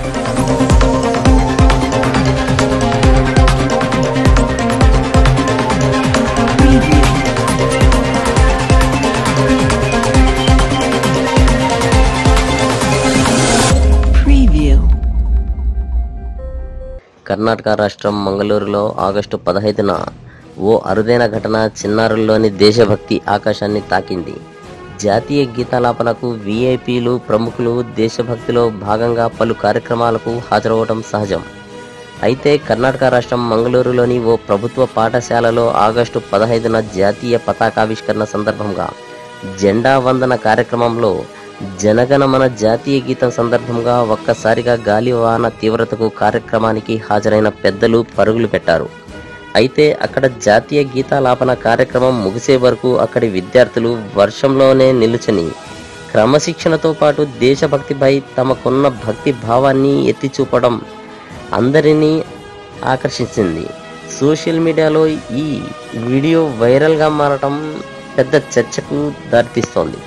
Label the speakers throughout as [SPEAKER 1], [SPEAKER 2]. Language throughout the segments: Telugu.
[SPEAKER 1] Preview.
[SPEAKER 2] కర్ణాటక రాష్ట్రం మంగళూరులో ఆగస్టు పదహైదున ఓ అరుదైన ఘటన చిన్నారుల్లోని దేశభక్తి ఆకాశాన్ని తాకింది జాతీయ గీతాలాపనకు వీఐపీలు ప్రముఖులు దేశభక్తిలో భాగంగా పలు కార్యక్రమాలకు హాజరవడం సహజం అయితే కర్ణాటక రాష్ట్రం మంగళూరులోని ఓ ప్రభుత్వ పాఠశాలలో ఆగస్టు పదహైదున జాతీయ పతాకావిష్కరణ సందర్భంగా జెండా వందన కార్యక్రమంలో జనగణమన జాతీయ గీతం సందర్భంగా ఒక్కసారిగా గాలివాన తీవ్రతకు కార్యక్రమానికి హాజరైన పెద్దలు పరుగులు పెట్టారు అయితే అక్కడ జాతీయ గీతాలాపన కార్యక్రమం ముగిసే వరకు అక్కడి విద్యార్థులు వర్షంలోనే నిలుచుని క్రమశిక్షణతో పాటు దేశభక్తిపై తమకున్న భక్తి భావాన్ని ఎత్తి చూపడం అందరినీ ఆకర్షించింది సోషల్ మీడియాలో ఈ వీడియో వైరల్గా మారటం పెద్ద చర్చకు దారితీస్తోంది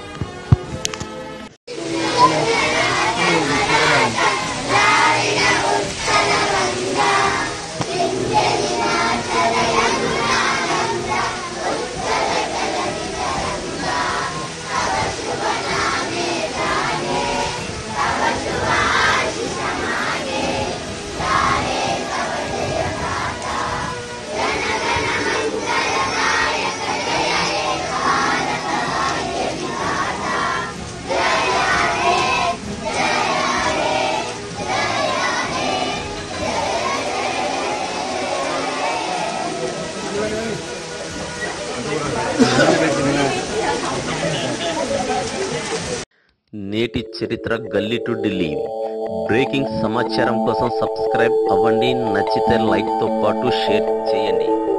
[SPEAKER 2] నేటి చరిత్ర గల్లీ టు ఢిల్లీ బ్రేకింగ్ సమాచారం కోసం సబ్స్క్రైబ్ అవ్వండి నచ్చితే లైక్ తో పాటు షేర్ చేయండి